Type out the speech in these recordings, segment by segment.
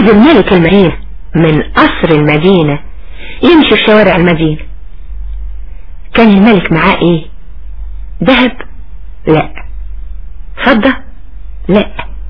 نزل ملك المدينة من قصر المدينة يمشي في شوارع المدينة كان الملك معاه ايه ذهب لا فضة لا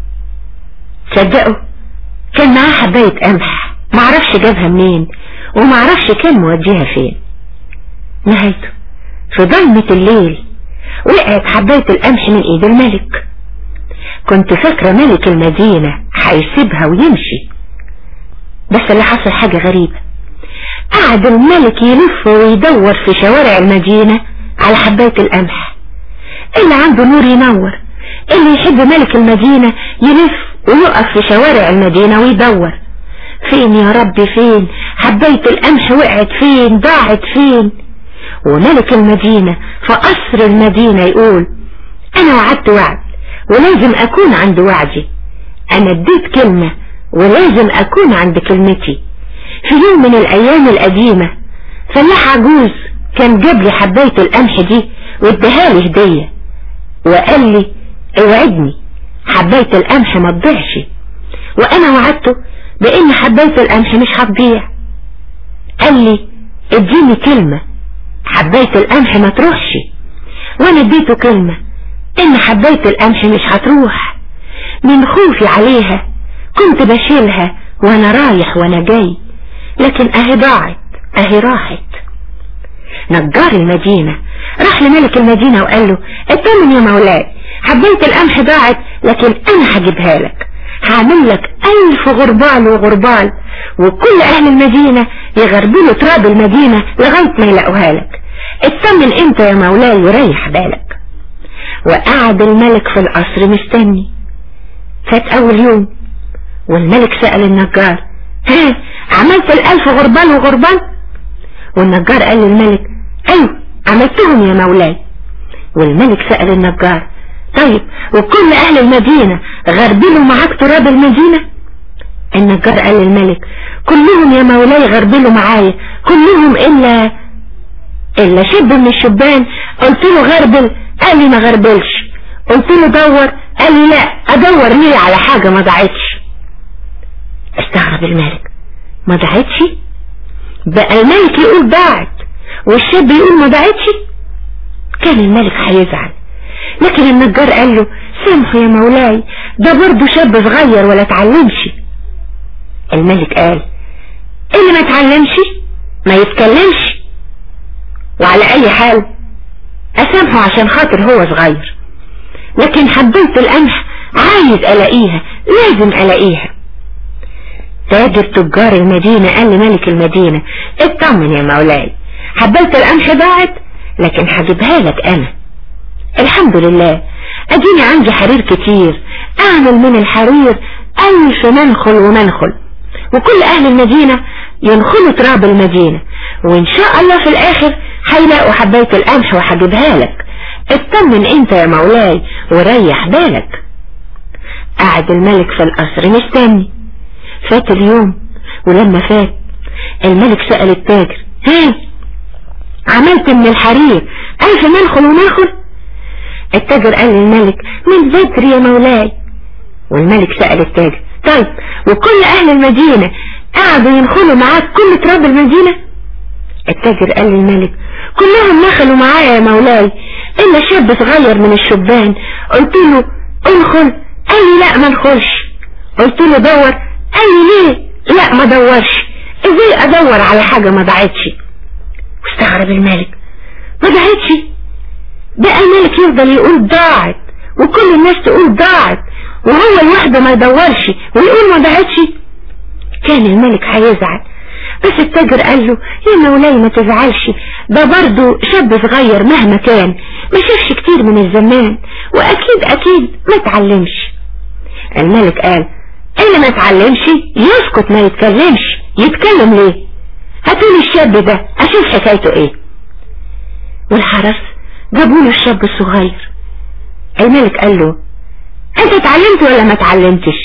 تصدقوا كان معاه حباية قمح معرفش جابها منين ومعرفش كان موديها فين نهايته في ضلمة الليل وقعت حباية القمح من ايد الملك كنت فاكرة ملك المدينة هيسيبها ويمشي بس اللي حصل حاجة غريبة قعد الملك يلف ويدور في شوارع المدينة على حباية القمح اللي عنده نور ينور اللي يحب ملك المدينة يلف ويقف في شوارع المدينة ويدور فين يا رب فين حباية القمح وقعت فين ضاعت فين وملك المدينة في قصر المدينة يقول انا وعدت وعد ولازم اكون عند وعدي انا اديت كلمة ولازم اكون عند كلمتي في يوم من الايام القديمة فلاح عجوز كان جاب لي حباية القمح دي واداها لي هدية وقال لي اوعدني حباية القمح ما تضيعش وانا وعدته بان حباية القمح مش هتضيع قال لي اديني كلمة حباية القمح ما تروحش وانا اديته كلمة ان حباية القمح مش هتروح من خوفي عليها كنت بشيلها وانا رايح وانا جاي لكن اهي ضاعت اهي راحت نجار المدينة راح لملك المدينة وقال له اطمن يا مولاي حباية القمح ضاعت لكن انا هجيبها لك هعمل لك الف غربال وغربال وكل اهل المدينة يغربلوا تراب المدينة لغاية ما يلاقوها لك اطمن انت يا مولاي وريح بالك وقعد الملك في القصر مستني فات اول يوم والملك سأل النجار ها عملت الالف غربال وغربال والنجار قال للملك ايوه عملتهم يا مولاي والملك سأل النجار طيب وكل اهل المدينة غربلوا معاك تراب المدينة النجار قال للملك كلهم يا مولاي غربلوا معايا كلهم الا الا شاب من الشبان قلت له غربل قال لي ما غربلش قلت له دور قال لي لا ادور ليه على حاجة ما ضاعتش استغرب الملك ما ضاعتش بقى الملك يقول ضاعت والشاب يقول ما ضاعتش كان الملك هيزعل لكن النجار قال له سامحه يا مولاي ده برضه شاب صغير ولا اتعلمش الملك قال اللي ما اتعلمش ما يتكلمش وعلى اي حال اسامحه عشان خاطر هو صغير لكن حبيت القمح عايز الاقيها لازم الاقيها تاجر تجار المدينة قال لملك المدينة اطمن يا مولاي حبيت القمح ضاعت لكن هجيبها لك انا الحمد لله اديني عندي حرير كتير اعمل من الحرير الف منخل ومنخل وكل اهل المدينة ينخلوا تراب المدينة وان شاء الله في الاخر هيلاقوا حباية القمح وهجيبها لك اطمن انت يا مولاي وريح بالك قعد الملك في القصر مستني فات اليوم ولما فات الملك سأل التاجر ها عملت من الحرير الف منخل ومنخل التاجر قال للملك من بدري يا مولاي والملك سأل التاجر طيب وكل اهل المدينة قعدوا ينخلوا معاك كل تراب المدينة التاجر قال للملك كلهم نخلوا معايا يا مولاي الا شاب صغير من الشبان قلت له انخل قال لي لا ما نخلش قلت له دور قال لي ليه لا ما دورش ازاي ادور على حاجة ما ضاعتش واستغرب الملك ما ضاعتش بقى الملك يفضل يقول ضاعت وكل الناس تقول ضاعت وهو لوحده ما يدورش ويقول ما ضاعتش كان الملك هيزعل بس التاجر قال له يا مولاي ما تزعلش ده برضه شاب صغير مهما كان ما شافش كتير من الزمان واكيد اكيد ما اتعلمش الملك قال اللي ما اتعلمش يسكت ما يتكلمش يتكلم ليه هاتولي الشاب ده اشوف حكايته ايه والحرس جابوا له الشاب الصغير الملك قال له انت اتعلمت ولا ما اتعلمتش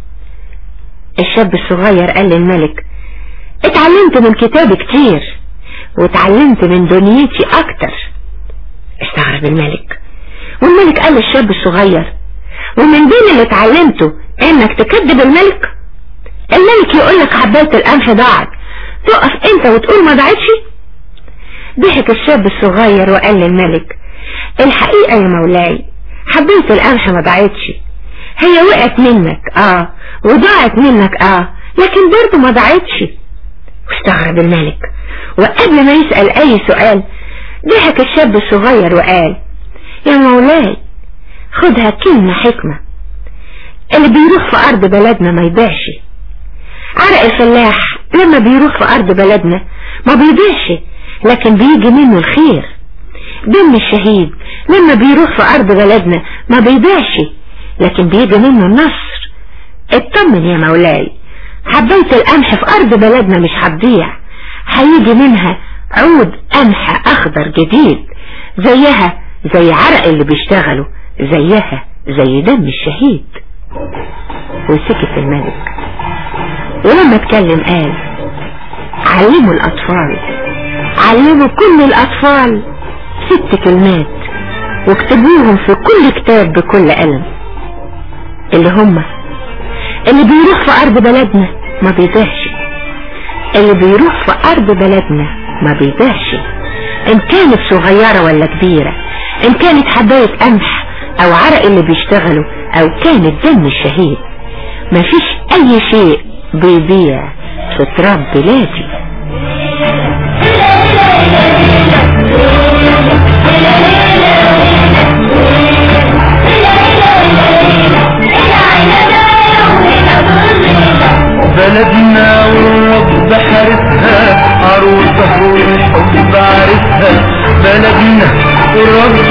الشاب الصغير قال للملك اتعلمت من كتابي كتير واتعلمت من دنيتي اكتر استغرب الملك والملك قال للشاب الصغير ومن بين اللي اتعلمته انك تكذب الملك اللي الملك يقولك حباية القمح ضاعت تقف انت وتقول ما ضاعتش ضحك الشاب الصغير وقال للملك الحقيقة يا مولاي حباية القمح ما ضاعتش هي وقعت منك اه وضاعت منك اه لكن برضه ما ضاعتش واستغرب الملك وقبل ما يسأل اي سؤال ضحك الشاب الصغير وقال يا مولاي خدها كلمة حكمة اللي بيروح في ارض بلدنا ما يبيعش عرق الفلاح لما بيروح في ارض بلدنا ما بيبيعش لكن بيجي منه الخير دم الشهيد لما بيروح في ارض بلدنا ما بيبيعش لكن بيجي منه النصر اطمن يا مولاي حبيت القمح في ارض بلدنا مش هتضيع هيجي منها عود قمح اخضر جديد زيها زي عرق اللي بيشتغلوا زيها زي دم الشهيد وسكت الملك ولما اتكلم قال علموا الاطفال علموا كل الاطفال ست كلمات واكتبوهم في كل كتاب بكل قلم اللي هم اللي بيروح في ارض بلدنا ما بيضيعش اللي بيروح في ارض بلدنا ما بيضيعش ان كانت صغيرة ولا كبيرة ان كانت حباية قمح او عرق اللي بيشتغلوا او كانت دم الشهيد مفيش اي شيء بيضيع في تراب بلادي بلدنا والرب حارسها عروسه والحب عارفها بلدنا والرب